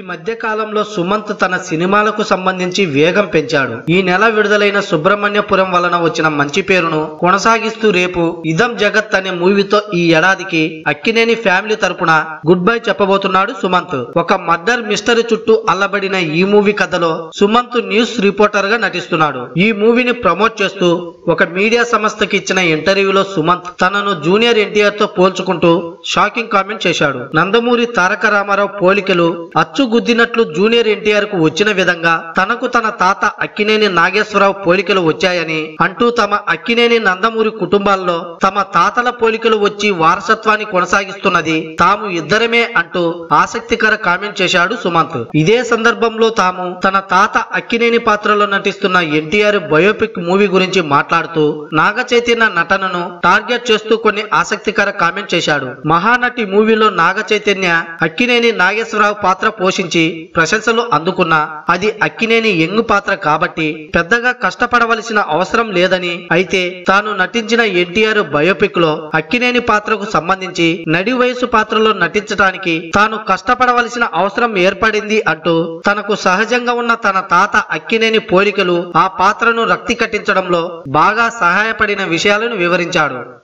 మధ్య కాలంలో సుమంత్ తన సినిమాలకు సంబంధించి వేగం పెంచాడు ఈ నెల విడుదలైన సుబ్రహ్మణ్యపురం వలన వచ్చిన మంచి పేరును కొనసాగిస్తూ రేపు ఇదం జగత్ అనే మూవీతో ఈ ఏడాదికి అక్కినేని ఫ్యామిలీ తరపున గుడ్ బై చెప్పబోతున్నాడు సుమంత్ ఒక మర్డర్ మిస్టరీ చుట్టూ అల్లబడిన ఈ మూవీ కథలో సుమంత్ న్యూస్ రిపోర్టర్ గా నటిస్తున్నాడు ఈ మూవీని ప్రమోట్ చేస్తూ ఒక మీడియా సంస్థకి ఇచ్చిన ఇంటర్వ్యూలో సుమంత్ తనను జూనియర్ ఎన్టీఆర్ తో పోల్చుకుంటూ షాకింగ్ కామెంట్ చేశాడు నందమూరి తారక రామారావు పోలికలు అచ్చు గుద్దినట్లు జూనియర్ ఎన్టీఆర్ కు వచ్చిన విధంగా తనకు తన తాత అక్కినేని నాగేశ్వరరావు పోలికలు వచ్చాయని అంటూ తమ అక్కినేని నందమూరి కుటుంబాల్లో తమ తాతల పోలికలు వచ్చి వారసత్వాన్ని కొనసాగిస్తున్నది తాము ఇద్దరమే అంటూ ఆసక్తికర కామెంట్ చేశాడు సుమంత్ ఇదే సందర్భంలో తాము తన తాత అక్కినేని పాత్రలో నటిస్తున్న ఎన్టీఆర్ బయోపిక్ మూవీ గురించి మాట్లాడుతూ నాగ చైతన్య నటనను టార్గెట్ చేస్తూ కొన్ని ఆసక్తికర కామెంట్ చేశాడు మహానటి మూవీలో నాగ చైతన్య అక్కినేని నాగేశ్వరరావు పాత్ర పోషించి ప్రశంసలు అందుకున్నా అది అక్కినేని యంగ్ పాత్ర కాబట్టి పెద్దగా కష్టపడవలసిన అవసరం లేదని అయితే తాను నటించిన ఎన్టీఆర్ బయోపిక్ లో అక్కినేని పాత్రకు సంబంధించి నడి వయసు పాత్రలో నటించడానికి తాను కష్టపడవలసిన అవసరం ఏర్పడింది అంటూ తనకు సహజంగా ఉన్న తన తాత అక్కినేని పోలికలు ఆ పాత్రను రక్తి కట్టించడంలో బాగా సహాయపడిన విషయాలను వివరించాడు